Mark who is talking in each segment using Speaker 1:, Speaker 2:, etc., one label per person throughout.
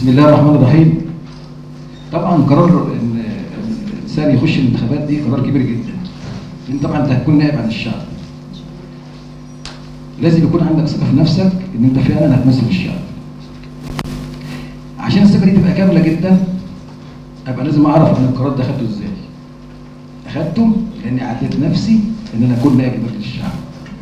Speaker 1: بسم الله الرحمن الرحيم طبعا قرار ان الانسان يخش الانتخابات دي قرار كبير جدا انت طبعا انت هتكون نائب عن الشعب لازم يكون عندك ثقه في نفسك ان انت فعلا هتمثل الشعب عشان الثقه دي تبقى كامله جدا ابقى لازم اعرف انا القرار ده اخدته ازاي اخدته لاني عديت نفسي ان انا اكون نائب مجلس الشعب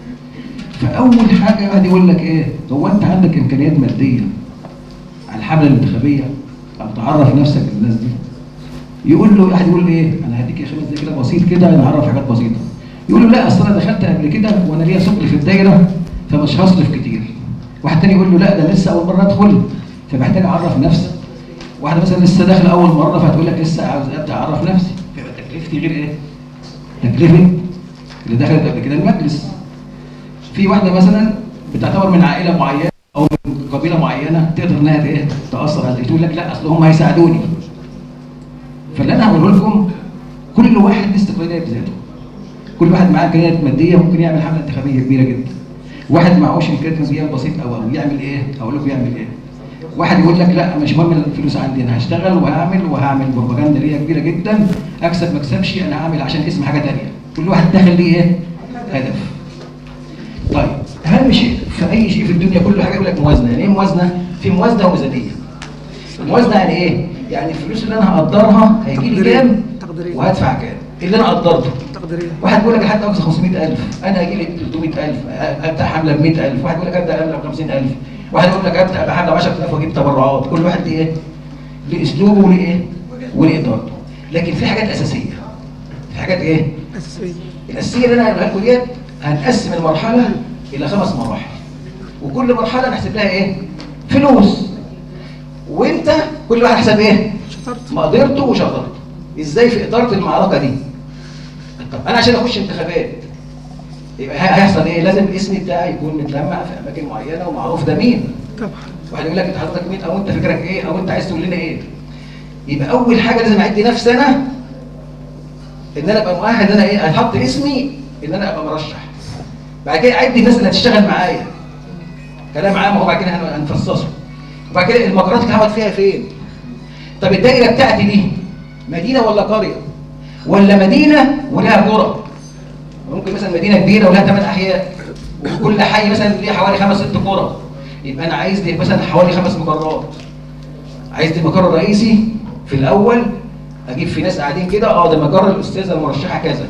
Speaker 1: فاول حاجه قاعد يقول لك ايه هو انت عندك امكانيات ماديه على الحمله الانتخابيه او تعرف نفسك للناس دي يقول له واحد يقول له ايه انا هديك خمس دقايق كده بسيط كده انا هعرف حاجات بسيطه يقول له لا اصل انا دخلت قبل كده وانا ليا ثقل في الدايره فمش هصرف كتير واحد تاني يقول له لا ده لسه اول مره ادخل فمحتاج اعرف نفسك واحده مثلا لسه داخله اول مره فهتقول لك لسه عاوز ابدا اعرف نفسي فيبقى تكلفتي غير ايه؟ تكلفه اللي دخلت قبل كده المجلس في واحده مثلا بتعتبر من عائله معينه او من قبيله معينه تقدر انها ايه تاثر على تقول لك لا اصل هم هيساعدوني فاللي انا هقوله لكم كل واحد له استقلاليه بذاته كل واحد معاه امكانيات ماديه ممكن يعمل حمله انتخابيه كبيره جدا واحد معهوش امكانيات ماديه بسيطه او او يعمل ايه اقول لكم يعمل ايه واحد يقول لك لا مش مهم الفلوس عندي انا هشتغل وهعمل وهعمل بروباجندا ليا كبيره جدا اكسب ما اكسبش انا هعمل عشان اسم حاجه ثانيه كل واحد داخل ليه ايه هدف طيب اهم شيء في اي شيء في الدنيا كل حاجه يقول لك موازنه يعني ايه موازنه في موازنه وميزانيه الموازنه يعني ايه يعني الفلوس اللي انا هقدرها هيجي لي كام
Speaker 2: تقديرية.
Speaker 1: وهدفع كام اللي انا قدرته
Speaker 2: تقديريه
Speaker 1: واحد يقول لك حتى اقصى 500000 انا هيجي لي 300000 ابدا حمله ب 100000 واحد يقول لك ابدا حمله ب 50000 واحد يقول لك ابدا بحمله ب 10000 واجيب تبرعات كل واحد ليه ايه؟ ليه اسلوبه وليه ايه؟ وليه ادارته لكن في حاجات اساسيه في حاجات ايه؟
Speaker 2: اساسيه
Speaker 1: الاساسيه اللي انا هقولها لكم ديت هنقسم المرحله الى خمس مراحل وكل مرحله نحسب لها ايه؟ فلوس وانت كل واحد حسب ايه؟
Speaker 2: شطرت
Speaker 1: مقدرته وشطارته ازاي في اداره المعركه دي طب انا عشان اخش انتخابات يبقى هي- هيحصل ايه لازم الاسم بتاعي يكون متلمع في اماكن معينه ومعروف ده مين
Speaker 2: طبعا
Speaker 1: واحد يقول لك انت حضرتك مين او انت فكرك ايه او انت عايز تقول لنا ايه يبقى اول حاجه لازم اعد نفسي انا ان انا ابقى مؤهل ان انا ايه هحط اسمي ان انا ابقى مرشح بعد كده اعد الناس اللي هتشتغل معايا كلام عام وبعد كده هن- هنفصصه وبعد كده المجرات اللي هقعد فيها فين طب الدايره بتاعتي دي مدينه ولا قريه ولا مدينه ولها قرى ممكن مثلا مدينه كبيره ولها ثمان احياء وكل حي مثلا ليه حوالي خمس ست قرى يبقى انا عايز لي مثلا حوالي خمس مقرات عايز لي مقر رئيسي في الاول اجيب في ناس قاعدين كده اه ده مقر الاستاذه المرشحه كذا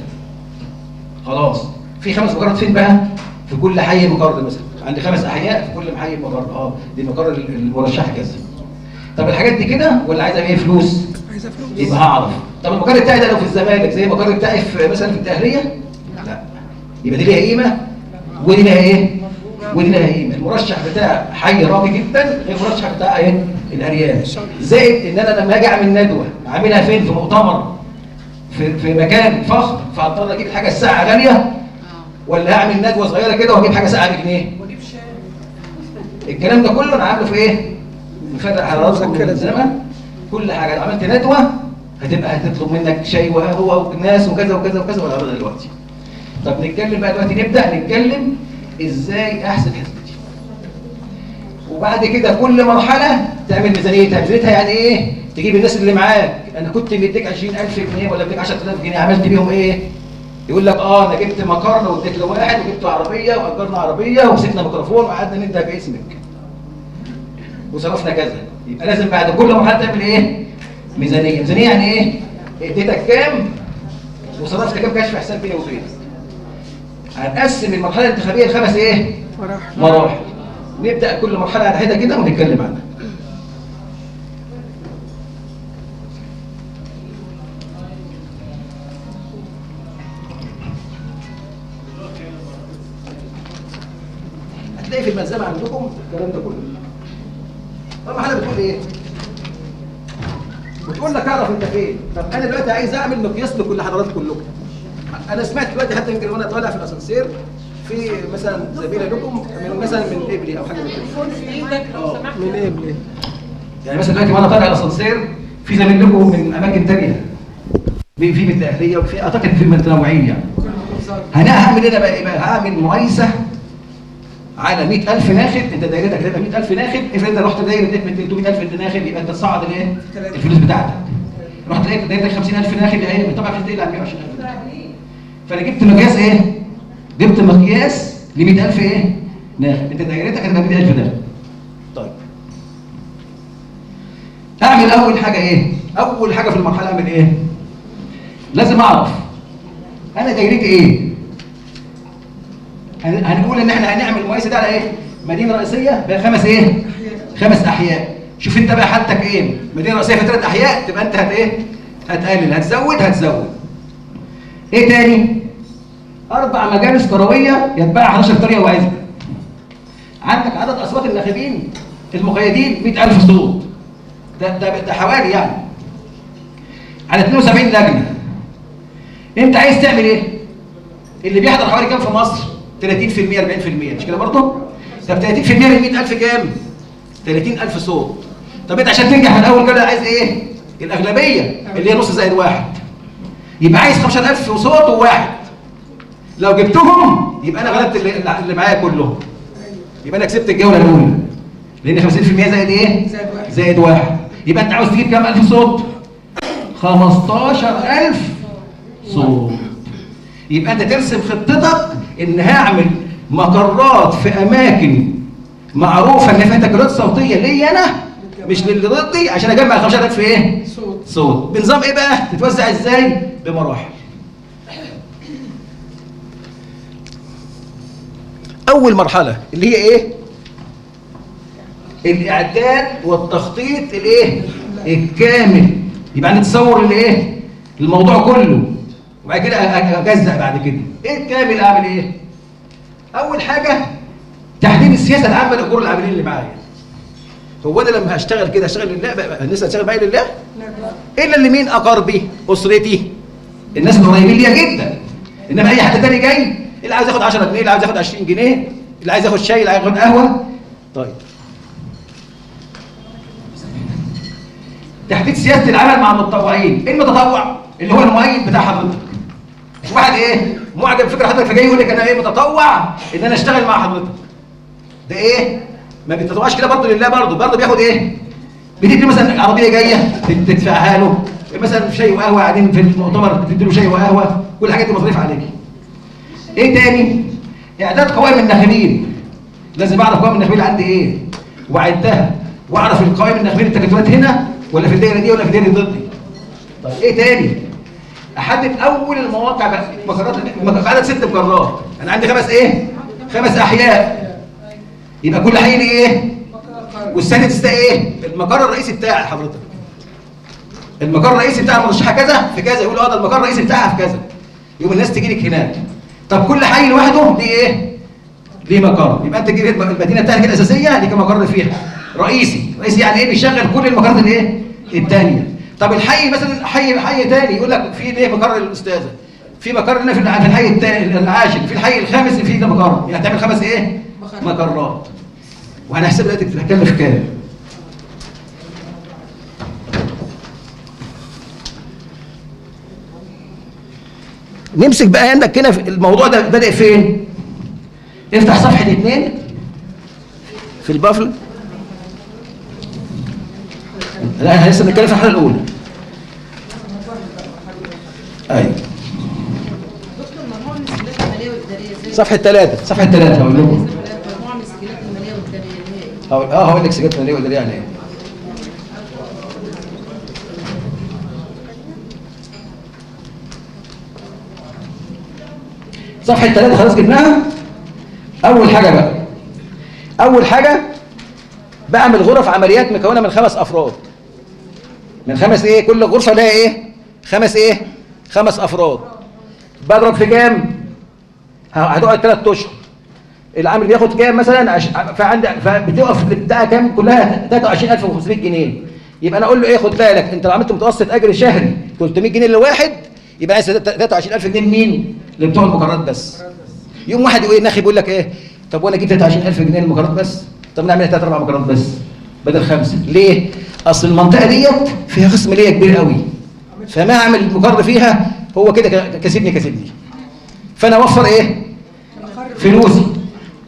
Speaker 1: خلاص في خمس مقرات فين بقى في كل حي مقر مثلا عندي خمس احياء في كل حي مقر اه دي مقر المرشحه كذا طب الحاجات دي كده ولا عايزه ايه فلوس
Speaker 2: عايزه فلوس
Speaker 1: يبقى هعرف طب المقر بتاعي ده لو في الزمالك زي المقر بتاعي في مثلا في الدهريه لا يبقى دي ليها قيمه ودي ليها ايه ودي ليها قيمه المرشح بتاع حي راقي جدا غير المرشح بتاع ايه الارياف زائد ان انا لما اجي اعمل ندوه اعملها فين في مؤتمر في, في مكان فخم فاضطر اجيب الحاجه الساعه غاليه ولا هعمل ندوه صغيره كده واجيب حاجه ساعه بجنيه الكلام ده كله انا عامله في ايه مفرق على راسكم من الزمن كل حاجه لو عملت ندوه هتبقى هتطلب منك شاي وقهوه وناس وكذا وكذا وكذا ولا أبدا دلوقتي طب نتكلم بقى دلوقتي نبدا نتكلم ازاي احسب حسبتي وبعد كده كل مرحله تعمل ميزانيتها ميزانيتها يعني ايه تجيب الناس اللي معاك انا كنت مديك 20000 جنيه ولا مديك 10000 جنيه عملت بيهم ايه يقول لك اه انا جبت مقر واديت لواحد وجبت عربيه واجرنا عربيه ومسكنا ميكروفون وقعدنا ندى باسمك وصرفنا كذا يبقى لازم بعد كل مرحله تعمل ايه ميزانيه ميزانيه يعني ايه اديتك كام وصرفت كام كشف حساب بيني وبينك هنقسم المرحله الانتخابيه لخمس ايه
Speaker 2: مراحل
Speaker 1: مراحل نبدا كل مرحله على حده كده ونتكلم عنها هتلاقي في الملزمه عندكم الكلام ده كله طبعا حاجه بتقول ايه بتقول لك اعرف انت فين طب انا دلوقتي عايز اعمل مقياس لكل حضراتكم كلكم انا سمعت دلوقتي حتى يمكن وانا طالع في الاسانسير في مثلا زميله لكم من مثلا من قبلي او حاجه من كده آه.
Speaker 2: من ايه بليه
Speaker 1: يعني مثلا دلوقتي وانا طالع الاسانسير في زميل لكم من اماكن ثانيه في في من الاهليه وفي اعتقد في متنوعين يعني هنا هعمل ايه أنا بقى ايه بقى هعمل مقايسه على 100000 ناخب انت دايرتك هتبقى 100000 ناخب افرض انت رحت دايره 300000 ناخب يبقى انت تصعد الايه؟ الفلوس بتاعتك رحت لقيت دايرتك 50000 ناخب اهي طبعا مش هتقل عن 120000 فانا جبت مقياس ايه؟ جبت مقياس ل 100000 ايه؟ ناخب انت دايرتك هتبقى 100000 ناخب طيب اعمل اول حاجه ايه؟ اول حاجه في المرحله اعمل ايه؟ لازم اعرف انا دايرتي ايه؟ هن- هنقول ان احنا هنعمل المقايسه ده على ايه؟ مدينه رئيسيه بخمس ايه؟ خمس احياء شوف انت بقى حالتك ايه؟ مدينه رئيسيه في ثلاث احياء تبقى انت هت ايه؟ هتقلل هتزود هتزود ايه تاني؟ اربع مجالس كرويه يتبعها 11 قريه وعزبه عندك عدد اصوات الناخبين المقيدين 100000 صوت ده ده ده حوالي يعني على 72 لجنه انت عايز تعمل ايه؟ اللي بيحضر حوالي كام في مصر؟ 30% 40% مش كده برضه؟ طب 30% من 100000 كام؟ 30000 صوت طب انت عشان تنجح من اول كده عايز ايه؟ الاغلبيه اللي هي نص زائد واحد يبقى عايز 15000 صوت وواحد لو جبتهم يبقى انا غلبت اللي, اللي معايا كلهم يبقى انا كسبت الجوله الاولى لان 50% زائد ايه؟
Speaker 2: زائد واحد.
Speaker 1: زائد واحد يبقى انت عاوز تجيب كام الف صوت؟ 15000 صوت يبقى انت ترسم خطتك ان هعمل مقرات في اماكن معروفه ان فيها تكرارات صوتيه ليا انا مش للي ضدي عشان اجمع ال 15000 في ايه؟
Speaker 2: صوت
Speaker 1: صوت بنظام ايه بقى؟ تتوزع ازاي؟ بمراحل اول مرحله اللي هي ايه؟ الاعداد والتخطيط الايه؟ الكامل يبقى نتصور الايه؟ الموضوع كله وبعد كده اجزأ بعد كده ايه الكامل اعمل ايه؟ اول حاجه تحديد السياسه العامه لاجور العاملين اللي معايا هو انا لما هشتغل كده هشتغل لله بقى الناس هتشتغل معايا لله؟ الا اللي مين اقاربي اسرتي الناس القريبين ليا جدا انما اي حد تاني جاي اللي عايز ياخد 10 جنيه اللي عايز ياخد 20 جنيه اللي عايز ياخد شاي اللي عايز ياخد قهوه طيب تحديد سياسه العمل مع المتطوعين ايه المتطوع اللي هو المؤيد بتاع حضرتك واحد ايه معجب بفكره حضرتك فجاي يقول لك انا ايه متطوع ان انا اشتغل مع حضرتك ده ايه ما بيتطوعش كده برضه لله برضه برضه بياخد ايه بتدي مثلا عربيه جايه تدفعها له مثلا شاي وقهوه قاعدين في المؤتمر تدي له شاي وقهوه كل الحاجات دي مصاريف عليك ايه تاني اعداد قوائم الناخبين لازم اعرف قوائم الناخبين عندي ايه واعدها واعرف القوائم الناخبين التكتلات هنا ولا في الدايره دي ولا في الدايره دي ضدي طيب ايه تاني احدد اول المواقع بقى مقرات المق- عدد ست مقرات انا عندي خمس ايه خمس احياء يبقى كل حي ليه ايه والسادس ده ايه المقر الرئيسي بتاعي حضرتك المقر الرئيسي بتاع المرشحه كذا في كذا يقول اه ده المقر الرئيسي بتاعها في كذا يوم الناس تجي لك هناك طب كل حي لوحده ليه ايه ليه مقر يبقى انت تجيب المدينه بتاعتك الاساسيه ليك مقر فيها رئيسي رئيسي يعني ايه بيشغل كل المقرات الايه الثانيه طب الحي مثلا حي حي ثاني يقول لك في ليه مقر الاستاذه في مقر هنا في الع- في الحي التا- العاشر في الحي الخامس في ده مقر يعني هتعمل خمس ايه
Speaker 2: مقر.
Speaker 1: مقرات وهنحسب دلوقتي هتكلف كام نمسك بقى عندك هنا في الموضوع ده بادئ فين؟ افتح صفحة اتنين في البافل لا احنا لسه بنتكلم في الحلقة الأولى أيوه
Speaker 3: دكتور مجموعة من السجلات المالية والإدارية زي
Speaker 1: صفحة ثلاثة صفحة ثلاثة هقول لكم
Speaker 3: مجموعة من السجلات المالية والإدارية اللي هي إيه؟
Speaker 1: هقول- اه هقول لك سجلت مالية ولا يعني ايه صفحة ثلاثة خلاص جبناها أول حاجة بقى أول حاجة بعمل غرف عمليات مكونة من خمس أفراد من خمس إيه كل غرفة لها إيه خمس إيه خمس أفراد بضرب في كام ه- هتقعد ثلاث أشهر العامل بياخد كام مثلا عش... فعند فبتقف بتاعها كام كلها 23500 جنيه يبقى انا اقول له ايه خد بالك انت لو عملت متوسط اجر شهري 300 جنيه لواحد يبقى عايز 23000 جنيه لمين؟ لبتوع المقرات بس يوم واحد يقول ناخي بيقول لك ايه طب وانا اجيب 23000 جنيه للمقرات بس طب نعمل ثلاث اربع مقرات بس بدل خمسه ليه؟ اصل المنطقه ديت فيها قسم ليا كبير قوي فما اعمل مقر فيها هو كده ك- كسبني كسبني فانا اوفر ايه؟ فلوسي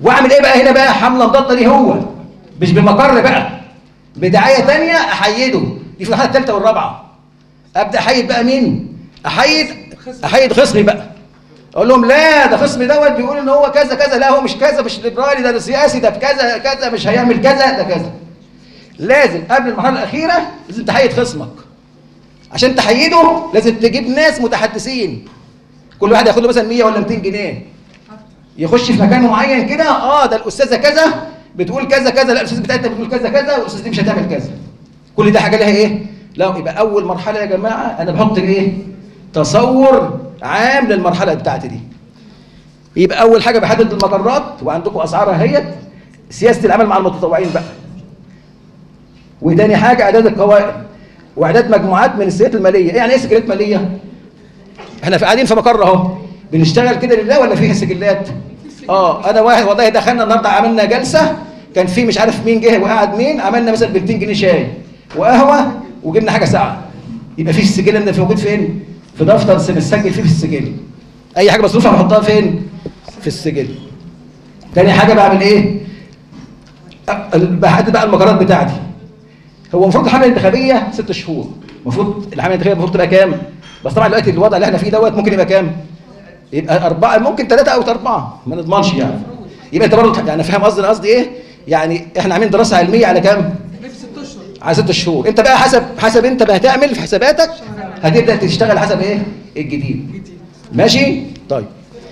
Speaker 1: واعمل ايه بقى هنا بقى حمله مضاده ليه هو مش بمقر بقى بدعايه تانية احيده دي في الحاله الثالثه والرابعه ابدا احيد بقى مين احيد احيد خصمي بقى اقول لهم لا ده خصمي دوت بيقول ان هو كذا كذا لا هو مش كذا مش ليبرالي ده سياسي ده كذا كذا مش هيعمل كذا ده كذا لازم قبل المرحله الاخيره لازم تحيد خصمك عشان تحيده لازم تجيب ناس متحدثين كل واحد ياخد له مثلا 100 ولا 200 جنيه يخش في مكان معين كده اه ده الاستاذه كذا بتقول كذا كذا لا الاستاذ بتاعتنا بتقول كذا كذا والاستاذ دي مش هتعمل كذا كل ده حاجه لها ايه لا يبقى اول مرحله يا جماعه انا بحط ايه تصور عام للمرحله بتاعتي دي يبقى اول حاجه بحدد المقرات وعندكم اسعارها اهيت سياسه العمل مع المتطوعين بقى وتاني حاجه اعداد القوائم واعداد مجموعات من السياسات الماليه إيه يعني ايه سجلات ماليه احنا في قاعدين في مقر اهو بنشتغل كده لله ولا فيه سجلات اه انا واحد والله دخلنا النهارده عملنا جلسه كان في مش عارف مين جه وقعد مين عملنا مثلا ب 200 جنيه شاي وقهوه وجبنا حاجه ساعه يبقى في السجل ده في موجود فين في دفتر بنسجل فيه في السجل اي حاجه مصروفه بحطها فين في السجل تاني حاجه بعمل ايه أ- بحدد بقى المقرات بتاعتي هو المفروض الحمله الانتخابيه ست شهور المفروض الحمله الانتخابيه المفروض تبقى كام بس طبعا دلوقتي الوضع اللي احنا فيه دوت ممكن يبقى كام يبقى أربعة ممكن ثلاثة أو أربعة ما نضمنش يعني يبقى أنت برضه يعني فاهم قصدي أنا قصدي إيه؟ يعني إحنا عاملين دراسة علمية على كام؟ على ست شهور أنت بقى حسب حسب أنت بقى هتعمل في حساباتك هتبدأ تشتغل حسب إيه؟ الجديد ماشي؟ طيب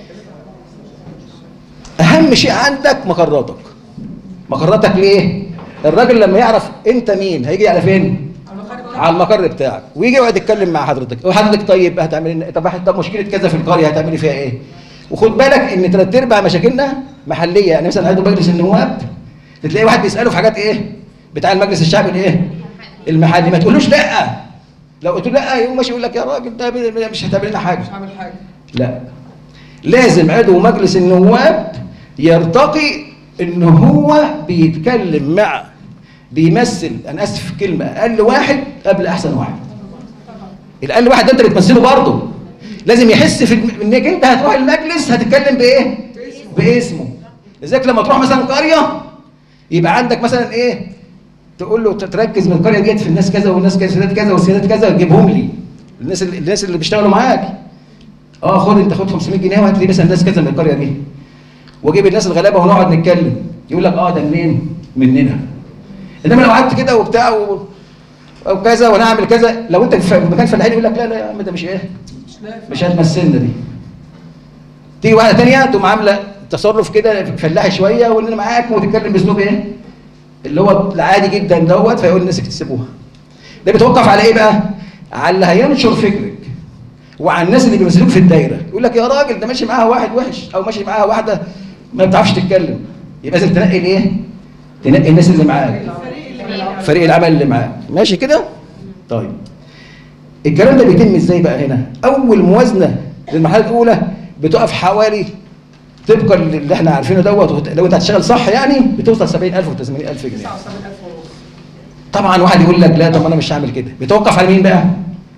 Speaker 1: أهم شيء عندك مقراتك مقراتك ليه؟ الراجل لما يعرف أنت مين هيجي على فين؟ على المقر بتاعك ويجي يقعد يتكلم مع حضرتك وحضرتك طيب هتعمل إن- طب طب مشكله كذا في القريه هتعملي فيها ايه؟ وخد بالك ان ثلاث ارباع مشاكلنا محليه يعني مثلا عضو مجلس النواب تلاقي واحد بيساله في حاجات ايه؟ بتاع المجلس الشعبي الايه؟ المحلي ما تقولوش لا لو قلت له لا يقوم ماشي يقول لك يا راجل ده مش هتعمل لنا حاجه
Speaker 3: مش عامل حاجه
Speaker 1: لا لازم عضو مجلس النواب يرتقي ان هو بيتكلم مع بيمثل انا اسف في كلمه اقل واحد قبل احسن واحد الاقل واحد ده انت بتمثله برضه لازم يحس في الم- انك انت هتروح المجلس هتتكلم بايه باسمه لذلك لما تروح مثلا قريه يبقى عندك مثلا ايه تقول له تركز من القريه ديت في الناس كذا والناس كذا والسيدات كذا والسيدات كذا تجيبهم لي الناس اللي الناس اللي بيشتغلوا معاك اه خد انت خد 500 جنيه وهات لي مثلا ناس كذا من القريه دي واجيب الناس الغلابه ونقعد نتكلم يقول لك اه ده منين؟ مننا انما لو قعدت كده وبتاع و... او كذا وانا اعمل كذا لو انت في مكان فلاحين يقول لك لا لا يا عم ده مش ايه
Speaker 3: مش نافع
Speaker 1: مش هتمثلنا دي تيجي واحده ثانيه تقوم عامله تصرف كده فلاحي شويه وان انا معاك وتتكلم باسلوب ايه؟ اللي هو العادي جدا دوت فيقول الناس تسيبوها. ده بيتوقف على ايه بقى؟ على اللي هينشر فكرك وعلى الناس اللي بيمثلوك في الدايره يقول لك يا راجل ده ماشي معاها واحد وحش او ماشي معاها واحده ما بتعرفش تتكلم يبقى لازم تنقي الايه؟ تنقي الناس اللي معاك فريق العمل اللي معاك ماشي كده؟ طيب الكلام ده بيتم ازاي بقى هنا؟ اول موازنه للمرحله الاولى بتقف حوالي طبقا للي احنا عارفينه دوت وت- لو انت هتشتغل صح يعني بتوصل 70000 و 80000 جنيه
Speaker 3: 79000 ونص
Speaker 1: طبعا واحد يقول لك لا طب انا مش هعمل كده بيتوقف على مين بقى؟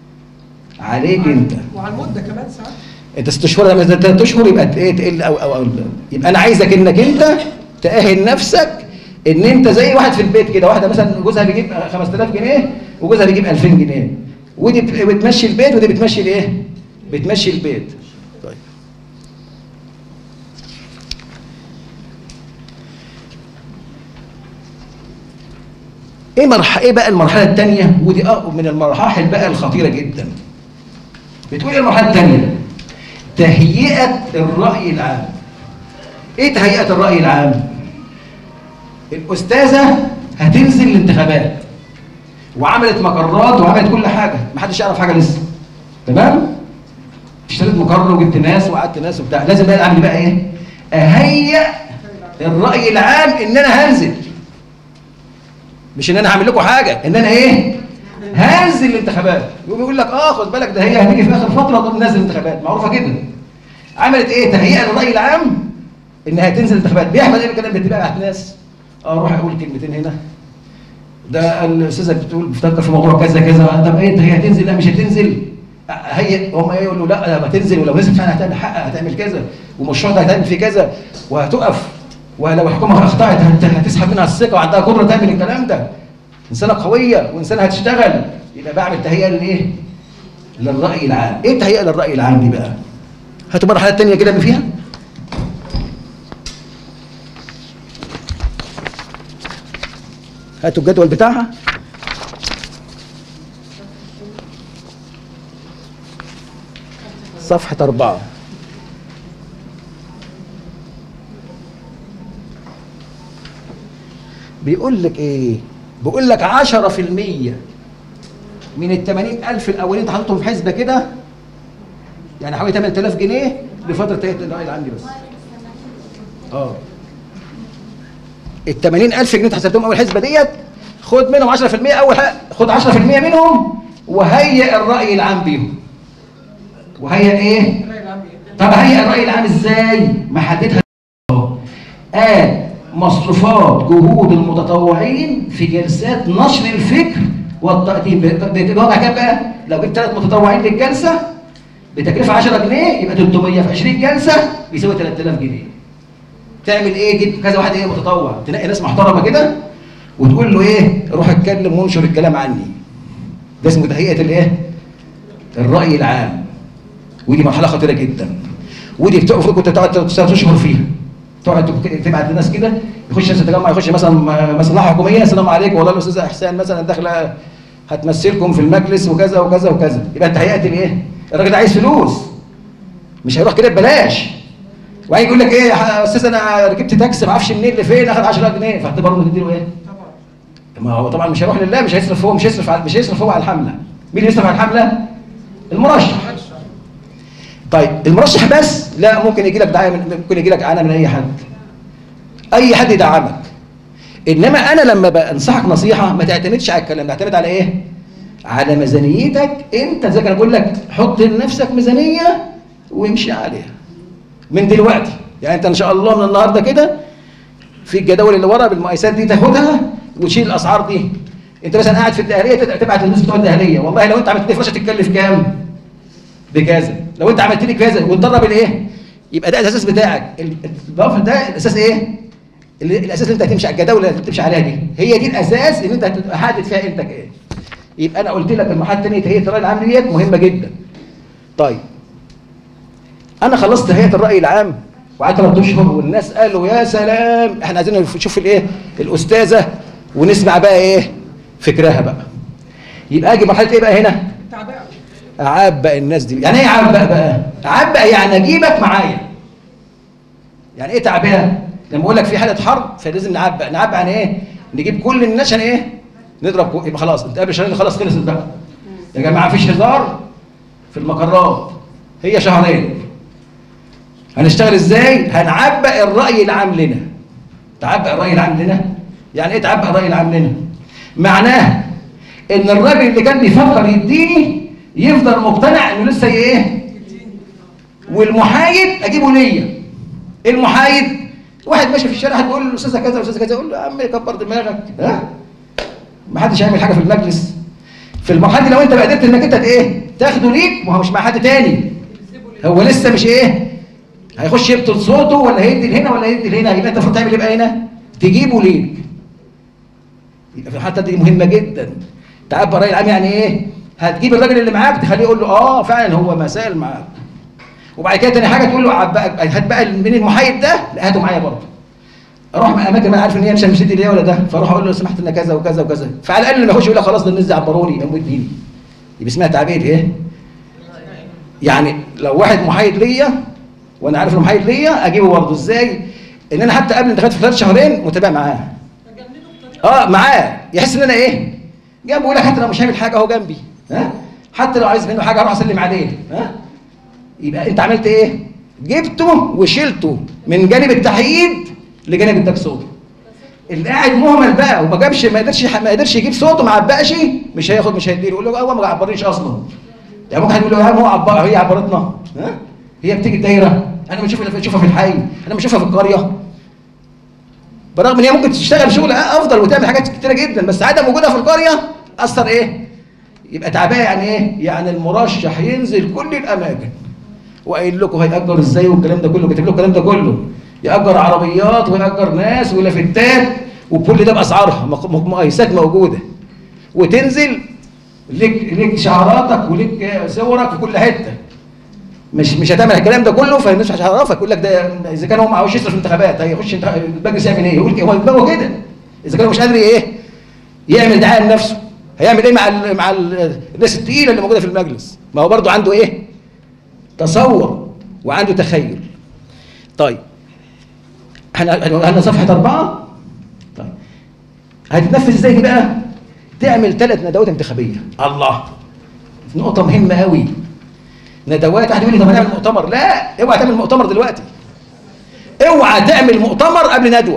Speaker 1: عليك انت
Speaker 3: وعلى المده كمان ساعات
Speaker 1: انت ست شهور لما ثلاث اشهر يبقى ت- ايه تقل او او او يبقى انا عايزك انك انت تاهل نفسك ان انت زي واحد في البيت كده واحده مثلا جوزها بيجيب 5000 جنيه وجوزها بيجيب 2000 جنيه ودي بت- بتمشي البيت ودي بتمشي الايه؟ بتمشي البيت طيب ايه مرح ايه بقى المرحله الثانيه ودي أق- من المراحل بقى الخطيره جدا بتقول ايه المرحله الثانيه تهيئه الراي العام ايه تهيئه الراي العام الاستاذه هتنزل الانتخابات وعملت مقرات وعملت كل حاجه محدش يعرف حاجه لسه تمام اشتريت مقر وجبت ناس وقعدت ناس وبتاع لازم بقى اعمل بقى ايه اهيئ الراي العام ان انا هنزل مش ان انا هعمل لكم حاجه ان انا ايه هنزل الانتخابات يقوم يقول لك اه خد بالك ده هي هتيجي في اخر فتره طب ننزل الانتخابات معروفه كده عملت ايه تهيئه للراي العام انها تنزل الانتخابات بيحمل ايه الكلام بتبقى مع ناس اه روح اقول كلمتين هنا ده الاستاذه بتقول بتفكر في موضوع كذا كذا طب ايه هي هتنزل لا مش هتنزل هي هم ايه يقولوا لا ما تنزل ولو نزلت فعلا هتعمل حق هتعمل كذا والمشروع ده هتعمل فيه كذا وهتقف ولو الحكومه اخطات هت- هتسحب منها الثقه وعندها قدره تعمل الكلام ده انسانه قويه وانسانه هتشتغل يبقى بعمل تهيئه للايه؟ للراي العام ايه التهيئه للراي العام دي بقى؟ هاتوا مرة حاجات تانية كده اللي فيها هاتوا الجدول بتاعها صفحة أربعة بيقول لك إيه؟ بيقول لك 10% من ال 80000 الأولين أنت حاططهم في حسبة كده يعني حوالي 8000 جنيه لفترة تهيئة الرأي العام دي بس. اه ال 80000 جنيه انت حسبتهم اول حسبه ديت خد منهم 10% اول حاجه خد 10% منهم وهيئ الراي العام بيهم وهيئ ايه طب هيئ الراي العام ازاي محددها أهو. قال مصروفات جهود المتطوعين في جلسات نشر الفكر والتقديم بتبقى كام بقى لو جبت ثلاث متطوعين للجلسه بتكلفه 10 جنيه يبقى 300 في 20 جلسه بيساوي 3000 جنيه تعمل ايه جيب كذا واحد ايه متطوع تلاقي ناس محترمه كده وتقول له ايه روح اتكلم وانشر الكلام عني ده اسمه تهيئه الايه الراي العام ودي مرحله خطيره جدا ودي بتقف كنت تقعد ثلاث اشهر فيها تقعد تبعت للناس كده يخش ناس يتجمع يخش مثلا مصلحه حكوميه السلام عليكم والله الاستاذ احسان مثلا داخله هتمثلكم في المجلس وكذا وكذا وكذا يبقى انت هيئه الايه الراجل ده عايز فلوس مش هيروح كده ببلاش وبعدين يقول لك ايه يا استاذ انا ركبت تاكسي ما اعرفش منين لفين اخد 10 جنيه فانت برضه تديله ايه؟ ما هو طبعا مش هيروح لله مش هيصرف هو مش هيصرف على مش هيصرف هو على الحمله مين اللي يصرف على الحمله؟ المرشح طيب المرشح بس لا ممكن يجي لك دعايه من ممكن يجي لك اعانه من اي حد اي حد يدعمك انما انا لما بنصحك نصيحه ما تعتمدش على الكلام ده اعتمد على ايه؟ على ميزانيتك انت زي ما انا بقول لك حط لنفسك ميزانيه وامشي عليها من دلوقتي يعني انت ان شاء الله من النهارده كده في الجداول اللي ورا بالمقايسات دي تاخدها وتشيل الاسعار دي انت مثلا قاعد في الدهليه تبعت للناس بتوع الدهليه والله لو انت عملت لي فرشه تتكلف كام؟ بكذا لو انت عملت لي كذا وتدرب الايه؟ يبقى ده الاساس بتاعك الضعف ده الاساس ايه؟ اللي الاساس اللي انت هتمشي على الجداول اللي هتمشي عليها دي هي دي الاساس اللي انت هتحدد فيها قيمتك ايه؟ يبقى انا قلت لك المرحله الثانيه تهيئه الراي العام ديت مهمه جدا. طيب انا خلصت هيئه الراي العام وقعدت ثلاث اشهر والناس قالوا يا سلام احنا عايزين نشوف الايه الاستاذه ونسمع بقى ايه فكرها بقى يبقى اجي مرحله ايه بقى هنا اعبق الناس دي يعني ايه اعبق بقى اعبق يعني اجيبك معايا يعني ايه تعبئه لما اقول لك في حاله حرب فلازم نعبق نعبق يعني ايه نجيب كل الناس عشان ايه نضرب كو... يبقى خلاص انت قبل شهرين خلاص خلصت بقى يا جماعه مفيش هزار في المقرات هي شهرين هنشتغل ازاي هنعبق الراي العام لنا تعبق الراي العام لنا يعني ايه تعبق الراي العام لنا معناه ان الراجل اللي كان بيفكر يديني يفضل مقتنع انه لسه ايه والمحايد اجيبه ليا المحايد واحد ماشي في الشارع هتقول له استاذه كذا استاذه كذا يقول له يا عم كبر دماغك ها ما حدش هيعمل حاجه في المجلس في المرحله دي لو انت قدرت انك انت ايه تاخده ليك ما هو مش مع حد تاني هو لسه مش ايه هيخش يبطل صوته ولا هيدي لهنا ولا هيدي لهنا يبقى انت المفروض تعمل ايه بقى هنا تجيبه ليك يبقى في الحته دي مهمه جدا تعبر الراي العام يعني ايه هتجيب الراجل اللي معاك تخليه يقول له اه فعلا هو مسائل معاك وبعد كده تاني حاجه تقول له عبقى هات بقى من المحايد ده لا هاته معايا برضه اروح مع اماكن ما عارف ان هي مش مش دي ولا ده فاروح اقول له لو سمحت لنا كذا وكذا وكذا فعلى الاقل لما يخش يقول لك خلاص ده الناس دي عبروني يقوم يديني يبقى اسمها تعبير ايه؟ يعني لو واحد محايد ليا وانا عارف انه محايد ليا اجيبه برضه ازاي؟ ان انا حتى قبل الانتخابات في خلال شهرين متابع معاه اه معاه يحس ان انا ايه؟ جنبه يقول لك حتى لو مش هعمل حاجه اهو جنبي ها؟ حتى لو عايز منه حاجه اروح اسلم عليه ها؟ يبقى انت عملت ايه؟ جبته وشلته من جانب التحييد لجانب اداك صوته. اللي قاعد مهمل بقى وما جابش ما قدرش ما قدرش يجيب صوته ما عبقش مش هياخد مش هيديله يقول له هو ما عبرنيش اصلا. يعني ممكن يقول له يا عم هو عبر هي عبرتنا ها؟ هي بتيجي الدايره انا بشوفها بشوفها في الحي انا بشوفها في القريه برغم ان هي ممكن تشتغل شغل افضل وتعمل حاجات كتيره جدا بس عدم وجودها في القريه اثر ايه؟ يبقى تعبئه يعني ايه؟ يعني المرشح ينزل كل الاماكن وقايل لكم هيأجر ازاي والكلام ده كله كاتب لكم الكلام ده كله يأجر عربيات ويأجر ناس ولافتات وكل ده بأسعارها مق- مق- مقايسات موجودة وتنزل ليك ليك شعاراتك وليك صورك في كل حتة مش مش هتعمل الكلام ده كله فالناس مش هتعرفك يقول لك ده اذا كان هو ما عاوز يصرف انتخابات هيخش انتخ- المجلس يعمل ايه؟ يقول هو دماغه كده اذا كان هو مش قادر ايه؟ يعمل دعايه لنفسه هيعمل ايه مع ال مع ال الناس التقيله اللي موجوده في المجلس؟ ما هو برضه عنده ايه؟ تصور وعنده تخيل. طيب احنا احنا صفحه اربعه طيب هتتنفذ ازاي دي بقى؟ تعمل ثلاث ندوات انتخابيه الله نقطه مهمه قوي ندوات واحد يقول لي طب هنعمل مؤتمر لا اوعى تعمل مؤتمر دلوقتي اوعى تعمل مؤتمر قبل ندوه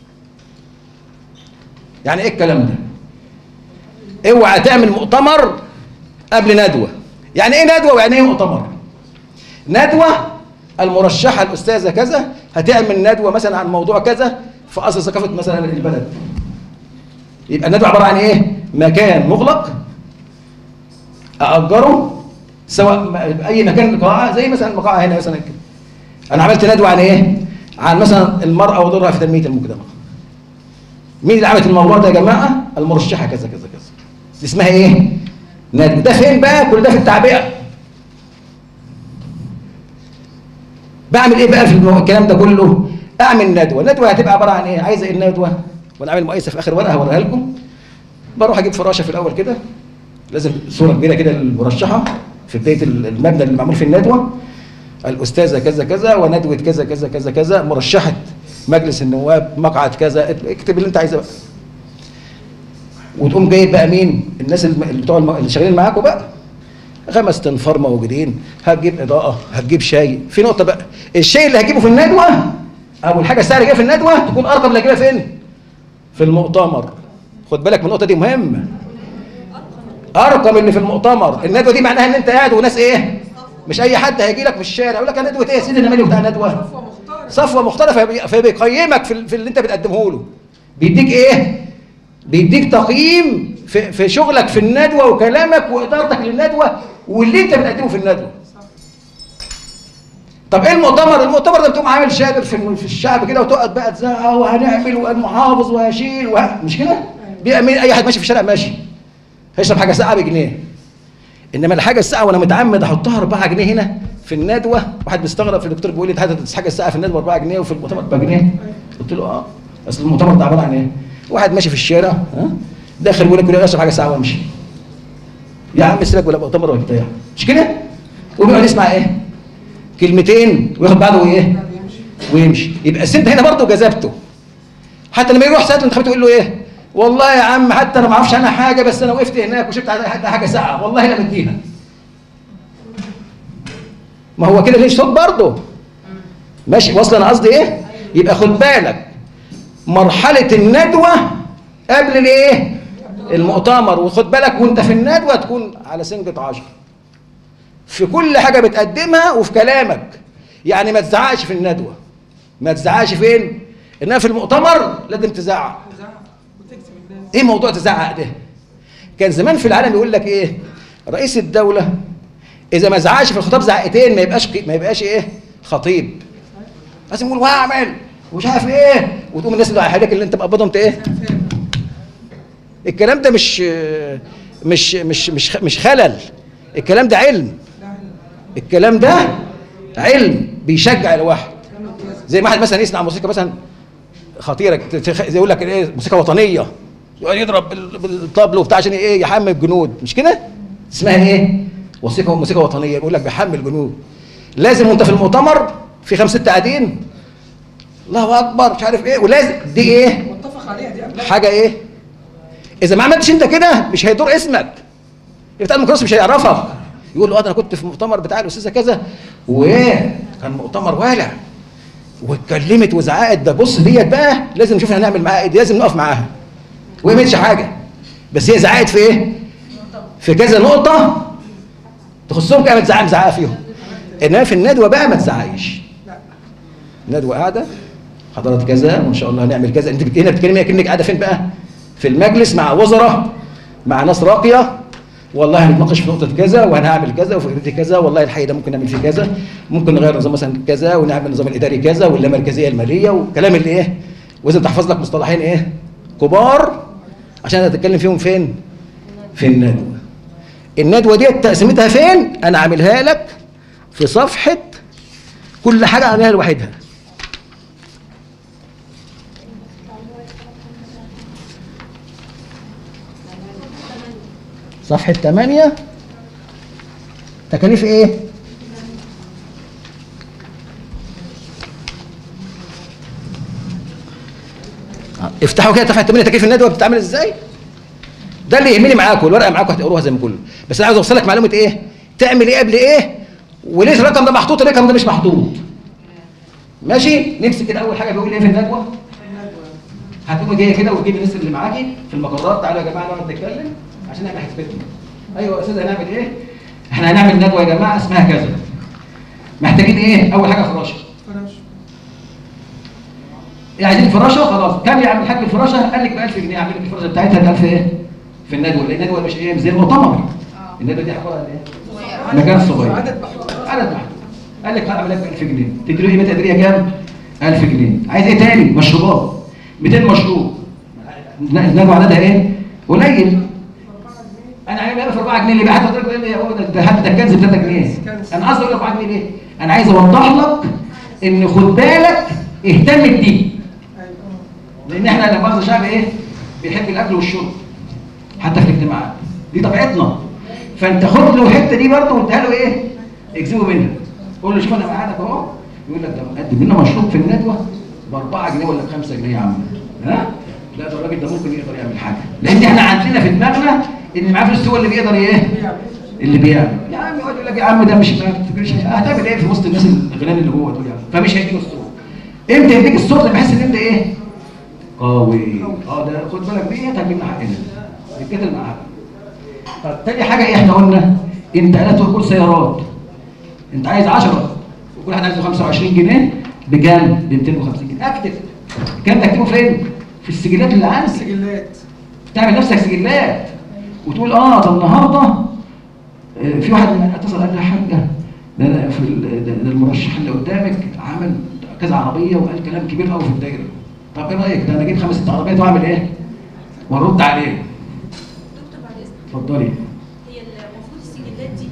Speaker 1: يعني ايه الكلام ده اوعى تعمل مؤتمر قبل ندوه يعني ايه ندوه ويعني ايه مؤتمر ندوه المرشحه الاستاذه كذا هتعمل ندوه مثلا عن موضوع كذا في اصل ثقافه مثلا البلد يبقى الندوه عباره عن ايه مكان مغلق اجره سواء م- اي مكان قاعه زي مثلا المقاعه هنا مثلا كده انا عملت ندوه عن ايه عن مثلا المراه ودورها في تنميه المجتمع مين اللي عملت الموضوع ده يا جماعه المرشحه كذا كذا كذا دي اسمها ايه ندوه ده فين بقى كل ده في التعبئه بعمل ايه بقى في المو- الكلام ده كله اعمل ندوه الندوه هتبقى عباره عن ايه عايزه ايه الندوه وانا عامل مقايسه في اخر ورقه هوريها لكم بروح اجيب فراشه في الاول كده لازم صوره كبيره كده للمرشحه في بدايه المبنى اللي معمول في الندوه الاستاذه كذا كذا وندوه كذا كذا كذا كذا مرشحه مجلس النواب مقعد كذا اكتب اللي انت عايزه بقى وتقوم جايب بقى مين الناس الم- اللي بتوع الم- اللي شغالين معاكم بقى خمس تنفار موجودين هتجيب اضاءه هتجيب شاي في نقطه بقى الشاي اللي هتجيبه في الندوه او الحاجه السهله اللي هتجيبها في الندوه تكون ارقم اللي هتجيبها فين في المؤتمر خد بالك من النقطه دي مهمه ارقم اللي في المؤتمر الندوه دي معناها ان انت قاعد وناس ايه مش اي حد هيجي لك في الشارع يقول لك انا ندوه ايه يا سيدي انا مالي بتاع ندوه صفوه مختلفه فبي- فبيقيمك في, ال- في اللي انت بتقدمه له بيديك ايه بيديك تقييم في, في شغلك في الندوه وكلامك وادارتك للندوه واللي انت بتقدمه في الندوه طب ايه المؤتمر المؤتمر ده بتقوم عامل شادر في في الشعب كده وتقعد بقى تزعق وهنعمل والمحافظ وهشيل وه... مش كده بيبقى مين اي حد ماشي في الشارع ماشي هيشرب حاجه ساقعه بجنيه انما الحاجه الساقعه وانا متعمد احطها 4 جنيه هنا في الندوه واحد بيستغرب في الدكتور بيقول لي هات الحاجه الساقعه في الندوه 4 جنيه وفي المؤتمر 4 جنيه قلت له اه اصل المؤتمر ده عباره عن ايه؟ واحد ماشي في الشارع ها داخل بيقول لك يقول لي اشرب حاجه ساقعه وامشي يا عم سيبك ولا مؤتمر ولا بتاع مش كده؟ وبيقعد يسمع ايه؟ كلمتين وياخد بعضه وايه؟ ويمشي يبقى أصل انت هنا برضه جذبته حتى لما يروح ساعه الانتخابات يقول له ايه؟ والله يا عم حتى انا ما اعرفش عنها حاجه بس انا وقفت هناك وشفت حتى حاجه ساعه والله لا مديها ما هو كده ليه صوت برضه ماشي واصل انا قصدي ايه؟ يبقى خد بالك مرحله الندوه قبل الايه؟ المؤتمر وخد بالك وانت في الندوه تكون على سنجة عشر في كل حاجه بتقدمها وفي كلامك يعني ما تزعقش في الندوه ما تزعقش فين؟ انما في المؤتمر لازم تزعق ايه موضوع تزعق ده كان زمان في العالم يقول لك ايه رئيس الدوله اذا ما زعقش في الخطاب زعقتين ما يبقاش ما يبقاش ايه خطيب لازم يقول واعمل ومش عارف ايه وتقوم الناس اللي حواليك اللي انت مقبضهم انت ايه الكلام ده مش مش مش مش مش خلل الكلام ده علم الكلام ده علم بيشجع الواحد زي ما واحد مثلا يسمع موسيقى مثلا خطيره تخ- يقول لك ايه موسيقى وطنيه يقعد يضرب بال- بالطبل وبتاع عشان ايه يحمل الجنود مش كده اسمها ايه موسيقى موسيقى وطنيه يقول لك بيحمل الجنود لازم وانت في المؤتمر في خمسه سته قاعدين الله اكبر مش عارف ايه ولازم دي ايه
Speaker 2: متفق عليها دي قبل
Speaker 1: حاجه ايه اذا ما عملتش انت كده مش هيدور اسمك بتاع الميكروس مش هيعرفك يقول له آه ده انا كنت في مؤتمر بتاع الاستاذه كذا وايه كان مؤتمر والع واتكلمت وزعقت ده بص ديت بقى لازم نشوف هنعمل معاها ايه دي لازم نقف معاها وهي ما عملتش حاجه بس هي زعقت في ايه في كذا نقطه تخصهم كده تزعق مزعقه فيهم انما في الندوه بقى ما تزعقش ندوه قاعده حضرات كذا وان شاء الله هنعمل كذا انت بت- هنا بتتكلمي كانك قاعده فين بقى في المجلس مع وزراء مع ناس راقيه والله هنتناقش في نقطه كذا وانا هعمل كذا وفكرتي كذا والله الحي ده ممكن نعمل فيه كذا ممكن نغير نظام مثلا كذا ونعمل النظام الاداري كذا واللامركزيه الماليه وكلام اللي ايه ولازم تحفظ لك مصطلحين ايه كبار عشان هتتكلم فيهم فين في الندوه الندوه دي تقسيمتها فين انا عاملها لك في صفحه كل حاجه عليها لوحدها صفحة 8 تكاليف ايه؟ آه، افتحوا كده صفحة 8 تكاليف الندوة بتتعمل ازاي؟ ده اللي يهمني معاكم الورقة معاكم هتقروها زي ما كله بس انا عايز اوصلك معلومة ايه؟ تعمل ايه قبل ايه؟ وليه الرقم ده محطوط وليه الرقم ده مش محطوط؟ ماشي؟ نمسك كده أول حاجة بيقول ايه في الندوة؟ هتقومي جايه كده وتجيبي الناس اللي معاكي في المقرات تعالوا يا جماعه نقعد نتكلم عشان احنا حسبتنا ايوه يا استاذ هنعمل ايه؟ احنا هنعمل ندوه يا جماعه اسمها كذا محتاجين ايه؟ اول حاجه فراشه إيه عايزين فراشه خلاص كام يا عم الحاج الفراشه؟ قال لك ب 1000 جنيه اعمل لك الفراشه بتاعتها ب 1000 ايه؟ في الندوه لان الندوه مش ايه؟ مش زي المؤتمر الندوه دي عباره عن ايه؟ مكان صغير
Speaker 3: عدد محدود.
Speaker 1: عدد محدود قال لك هعمل لك ب 1000 جنيه تدي له قيمه تقديريه كام؟ 1000 جنيه عايز ايه تاني؟ مشروبات 200 مشروب الندوه عددها ايه؟ قليل انا عايز اعرف 4 جنيه اللي حتى تقول لي هو ده حتى ده الكنز ب 3 جنيه انا قصدي اقول لك 4 جنيه ليه؟ انا عايز اوضح لك ان خد بالك اهتم بدي لان احنا لما مؤاخذه شعب ايه؟ بيحب الاكل والشرب حتى في الاجتماعات دي طبيعتنا فانت خد له الحته دي برضه واديها له ايه؟ اجذبه منها قول له شوف انا معادك اهو يقول لك ده مقدم لنا مشروب في الندوه ب 4 جنيه ولا ب 5 جنيه يا عم ها؟ لا ده الراجل ده ممكن يقدر يعمل حاجه لان احنا عندنا في دماغنا ان معاه فلوس هو اللي بيقدر ايه؟ اللي بيعمل يا عم يقعد يقول لك يا عم ده مش ما تفتكرش هتعمل ايه في وسط الناس الغلابه اللي جوه دول يعني فمش هيديك الصوت امتى يديك الصوت لما يحس ان انت ايه؟ قوي اه ده خد بالك ديت هتجيب لنا حقنا نتكتل معاها طب تاني حاجه ايه احنا قلنا انتقالات وركول سيارات انت عايز 10 وكل واحد عايز 25 جنيه بكام؟ ب 250 جنيه اكتب الكلام ده اكتبه فين؟ في السجلات اللي عندك
Speaker 3: سجلات
Speaker 1: تعمل نفسك سجلات وتقول اه ده النهارده آه، في واحد من اتصل قال لي يا حاجه ده أنا في ال- ده ده المرشح اللي قدامك عمل كذا عربيه وقال كلام كبير قوي في الدايره طب ايه رايك ده انا اجيب خمس ست عربيات واعمل ايه؟ وارد عليه
Speaker 2: دكتور بعد اذنك
Speaker 1: اتفضلي
Speaker 2: هي المفروض السجلات دي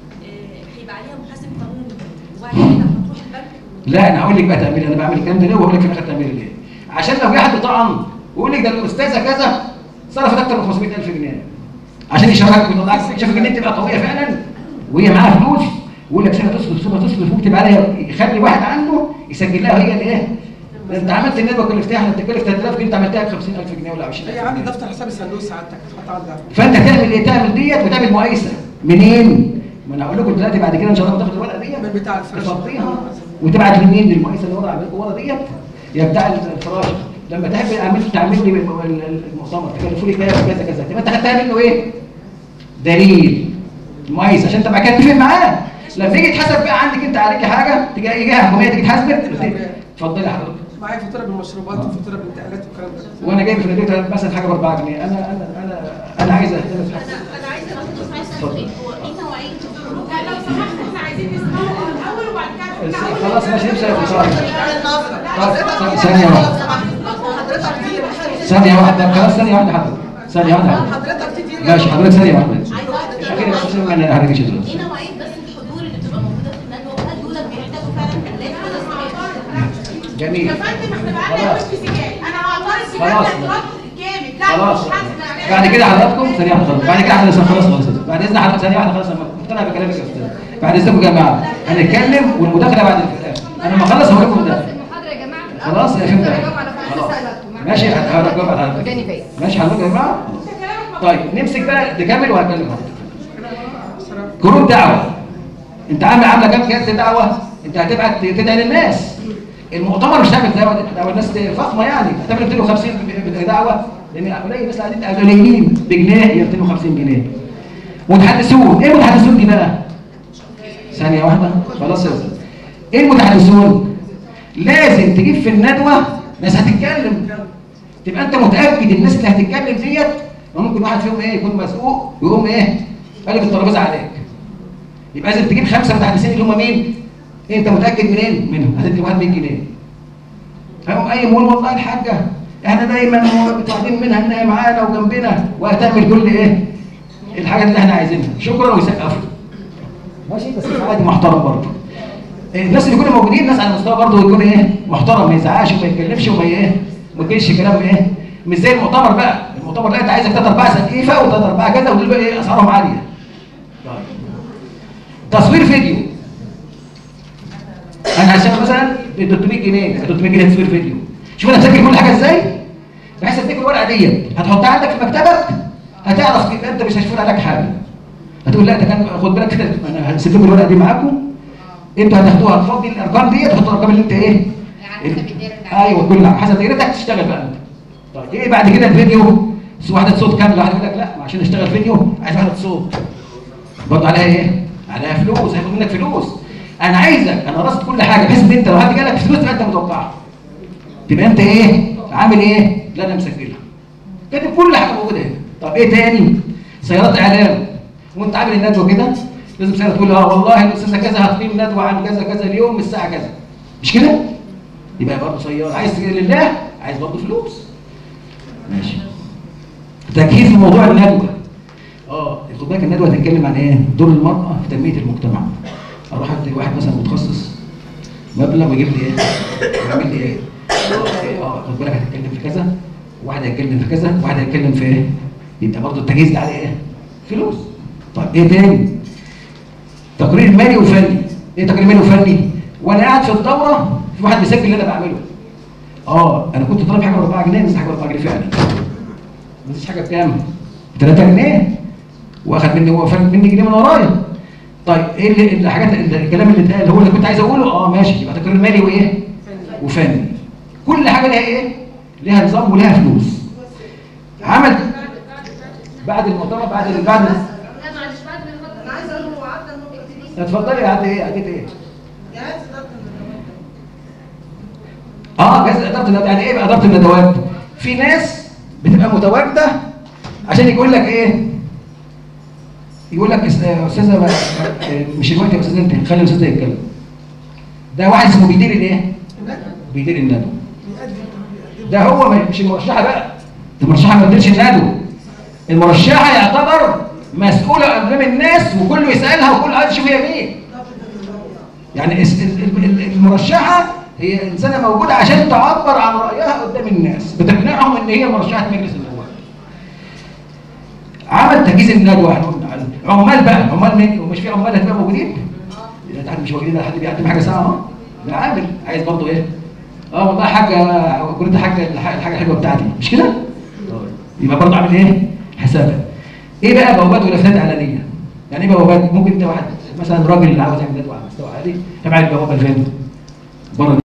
Speaker 2: آه، هيبقى عليها محاسب قانوني وبعد كده هتروح البنك
Speaker 1: لا انا هقول لك بقى تعملي انا بعمل الكلام ده ليه وهقول لك في الاخر تعملي ليه عشان لو جه حد طعن ويقول لك ده الاستاذه كذا صرفت اكتر من 500000 جنيه عشان يشاركك ويطلعك يشوفك ان انت بقى قويه فعلا وهي معاها فلوس ويقول لك سنه تصرف سنه تصرف واكتب عليها يخلي واحد عنده يسجل لها هي الايه؟ ده انت عملت الندوه كلفتها احنا بتكلف 3000 جنيه انت عملتها ب 50000 جنيه ولا 20000
Speaker 3: هي عندي دفتر حساب الصندوق سعادتك هتحط عندها
Speaker 1: فانت تعمل ايه؟ تعمل ديت وتعمل مقايسه منين؟ ما انا هقول لكم دلوقتي بعد كده ان شاء الله تاخد الورقه ديت
Speaker 3: من بتاع الفرش.
Speaker 1: تفضيها وتبعت لمين للمقايسه اللي ورا عندكم ورا ديت يا بتاع الفراش لما تحب اعمل تعمل لي الم- ال- المؤتمر تكلفوا لي كذا كذا كذا تبقى انت خدتها منه ايه؟ دليل مقايسه عشان تبقى كده تتفق معاه لما يجي يتحسب بقى عندك انت عليك حاجه تيجي اي جهه حكوميه تيجي تحاسبك اتفضلي حضرتك
Speaker 3: معايا فاتوره بالمشروبات وفاتوره بالانتقالات والكلام ده
Speaker 1: وانا جايب في البيت مثلا حاجه ب 4 جنيه انا انا انا انا عايز اهتم
Speaker 2: انا انا عايزه برضه اسال سؤال هو ايه نوعيه الخروج
Speaker 4: لا لو سمحت احنا عايزين نسمعه الاول وبعد كده نحاول
Speaker 1: خلاص ماشي نمشي في الشارع.
Speaker 4: حضرتك
Speaker 1: ثانية واحدة. ثانية واحدة خلاص ثانية واحدة حضرتك ثانية واحدة حضرتك.
Speaker 3: حضرتك تدير
Speaker 1: ماشي حضرتك ثانية واحدة
Speaker 2: عايزه واحده
Speaker 1: أكيد بس عشان ما نهرجش دلوقتي
Speaker 2: ايه نوعيه بس الحضور اللي بتبقى موجوده في الندوه وهل دول بيحتاجوا فعلا حلات ولا استئذان؟
Speaker 1: جميل
Speaker 4: يا فندم احنا بقالنا
Speaker 1: خلاص.
Speaker 4: يومين في سجاي انا هعترض في
Speaker 1: خلاص.
Speaker 4: مبدا اعتراض جامد لا
Speaker 1: خلاص
Speaker 4: مش حاسس
Speaker 1: بعد كده حضراتكم ثانية واحدة خلاص بعد كده حضرتك خلاص خلاص بعد إذن حضرتك ثانية واحدة خلاص أنا مقتنع بكلامك يا أستاذ بعد إذنكم يا جماعة هنتكلم والمداخلة بعد الآخر أنا لما أخلص هقول لكم المداخلة
Speaker 5: المحاضرة يا جماعة في الأول.
Speaker 1: خلاص يا فهمت
Speaker 5: هجاوب على كل
Speaker 1: خلاص
Speaker 5: سؤالاتكم.
Speaker 1: ماشي حضرتك جاوب على حضرتك
Speaker 5: تاني فايز.
Speaker 1: ماشي حضرتك يا جماعة طيب نمسك بقى نكمل وهكلم حضرتك
Speaker 3: بصراحه
Speaker 1: جروب دعوة انت عامل عامله كام جهاز دعوة انت هتبعت تدعي للناس المؤتمر مش هتعمل دعوة دعوة الناس فخمة يعني هتعمل 250 دعوة لان قليل الناس قاعدين قليلين بجنيه هي 250 جنيه متحدثون ايه المتحدثون دي بقى؟ ثانية واحدة خلاص يا استاذ ايه المتحدثون؟ لازم تجيب في الندوة ناس هتتكلم تبقى انت متأكد الناس اللي هتتكلم ديت ممكن واحد فيهم ايه يكون مسؤول ويقوم ايه قال لك الترابيزه عليك يبقى لازم تجيب خمسه متحدثين اللي هم مين؟ انت متاكد منين؟ منهم هتدي واحد 100 جنيه هيقوم قايم يقول والله الحاجه احنا دايما متعودين منها انها معانا وجنبنا وهتعمل كل ايه؟ الحاجات اللي احنا عايزينها شكرا ويسقفوا ماشي بس عادي محترم برضه الناس اللي يكونوا موجودين ناس على مستوى برضه يكون ايه محترم ما يزعقش وما يتكلمش وما ايه ما يجيش كلام ايه مش زي المؤتمر بقى المؤتمر ده انت عايزك ثلاث ارباع سقيفه وثلاث ارباع كذا ودول بقى ايه اسعارهم عاليه تصوير فيديو انا هشتغل مثلا ب 300 جنيه 300 جنيه تصوير فيديو شوف انا مسجل كل حاجه ازاي بحيث اديك الورقه ديت هتحطها عندك في مكتبك هتعرف يبقى انت مش هيشوفون عليك حاجه هتقول لا ده كان خد بالك كده انا هسيب لكم الورقه دي معاكم انتوا هتاخدوها هتفضي الارقام ديت تحطوا الارقام اللي انت ايه
Speaker 5: على حسب الدايرة اللي
Speaker 1: ايوه كل على حسب دايرتك تشتغل بقى انت طيب ايه بعد كده الفيديو بس واحده صوت كامله واحد يقول لك لا ما عشان اشتغل فيديو عايز واحده صوت برضه عليها ايه؟ عليها فلوس هياخد منك فلوس انا عايزك انا رصد كل حاجه بحيث ان انت لو حد جالك فلوس تبقى انت متوقعها تبقى انت ايه؟ عامل ايه؟ لا انا مسجلها كاتب كل حاجه موجوده هنا طب ايه تاني؟ سيارات اعلام وانت عامل الندوه كده لازم سياره تقول اه والله الاستاذه كذا هتقيم ندوه عن كذا كذا اليوم الساعه كذا مش كده؟ يبقى برضه سياره عايز تجي لله عايز برضه فلوس ماشي تجهيز في موضوع الندوه اه خد بالك الندوه هتتكلم عن ايه؟ دور المراه في تنميه المجتمع اروح ادي واحد مثلا متخصص مبلغ ويجيب لي ايه؟ ويعمل لي ايه؟ اه إيه؟ اه خد بالك هتتكلم في كذا واحد هيتكلم في كذا واحد هيتكلم في ايه؟ يبقى برضه التجهيز ده عليه ايه؟ فلوس طيب ايه تاني؟ تقرير مالي وفني ايه تقرير مالي وفني؟ وانا قاعد في الدوره في واحد بيسجل اللي انا بعمله اه انا كنت طالب حاجه ب 4 جنيه نزل حاجه ب 4 جنيه فعلا ما نزلش حاجه بكام؟ 3 جنيه واخد مني هو فاهم مني جنيه من ورايا طيب ايه اللي الحاجات اللي الكلام اللي اتقال هو اللي كنت عايز اقوله اه ماشي يبقى تقرير مالي وايه؟ وفني كل حاجه ليها ايه؟ ليها نظام وليها فلوس عمل بعد المؤتمر بعد ال- بعد ال-
Speaker 5: لا معلش بعد ما يخلص
Speaker 3: انا عايز اقول له وعدنا انه بيبتدي
Speaker 1: اتفضلي يا عدي ايه عديت ايه؟
Speaker 3: جهاز اداره الندوات
Speaker 1: اه جهاز اداره الندوات يعني ايه بقى اداره الندوات؟ في ناس بتبقى متواجده عشان يقول لك ايه؟ يقول لك اس- آه، استاذه بقى، آه، مش الوقت يا استاذ انت خلي الاستاذ ده يتكلم. ده واحد اسمه بيدير الايه؟ بيدير الندوه. ده هو ما- مش المرشحه بقى. ده المرشحه ما بتديرش الندوه. المرشحه يعتبر مسؤوله امام الناس وكله يسالها وكله عايز يشوف هي مين. يعني اس- ال- ال- ال- المرشحه هي انسانه موجوده عشان تعبر عن رايها قدام الناس بتقنعهم ان هي مرشحه مجلس النواب عمل تجهيز الندوه احنا قلنا على- عمال بقى عمال مين ومش في عمال هتبقى موجودين لا ده حد مش موجودين حد بيقدم حاجه ساعه اهو ده عامل عايز برضه ايه اه والله حاجه كنت حاجه الح- الحاجه الحلوه بتاعتي مش كده يبقى برضه عامل ايه حسابها ايه بقى بوابات ولافتات اعلانيه يعني ايه بوابات ممكن انت واحد مثلا راجل اللي عاوز يعمل ندوه على مستوى عالي تبع البوابه الفين بره